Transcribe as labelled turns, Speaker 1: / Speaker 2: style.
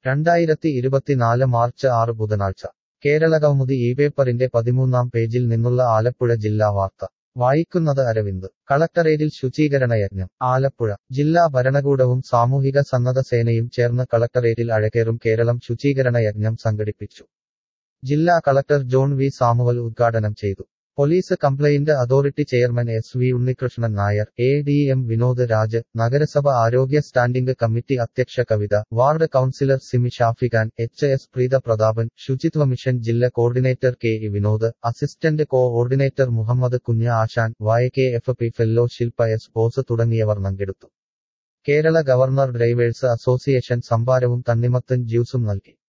Speaker 1: രണ്ടായിരത്തി ഇരുപത്തിനാല് മാർച്ച് ആറ് ബുധനാഴ്ച കേരളകൗമുദി ഈ പേപ്പറിന്റെ പതിമൂന്നാം പേജിൽ നിന്നുള്ള ആലപ്പുഴ ജില്ലാ വാർത്ത വായിക്കുന്നത് അരവിന്ദ് കളക്ടറേറ്റിൽ ശുചീകരണ യജ്ഞം ആലപ്പുഴ ജില്ലാ ഭരണകൂടവും സാമൂഹിക സന്നദ്ധ സേനയും ചേർന്ന് കളക്ടറേറ്റിൽ അഴകേറും കേരളം ശുചീകരണ യജ്ഞം സംഘടിപ്പിച്ചു ജില്ലാ കളക്ടർ ജോൺ വി സാമുവൽ ഉദ്ഘാടനം ചെയ്തു police complaint authority chairman S V Unnikrishnan Nair A D M Vinod Raj നഗരസഭ ആരോഗ്യ സ്റ്റാൻഡിംഗ് കമ്മിറ്റി അധ്യക്ഷ Kavitha ward councillor Simi Shafikhan H S Preetha Prathapan ശുചിത്വ മിഷൻ ജില്ലാ coordinator K E Vinod assistant coordinator Muhammad Kunja Ashan വായ K F P fellow Shilpa S Bose തുടങ്ങിയവർ പങ്കെടുത്തു കേരള ഗവർണർ ഡ്രൈവേഴ്സ് അസോസിയേഷൻ സംഭാരവും തണ്ണിമത്തൻ ജ്യൂസും നൽകി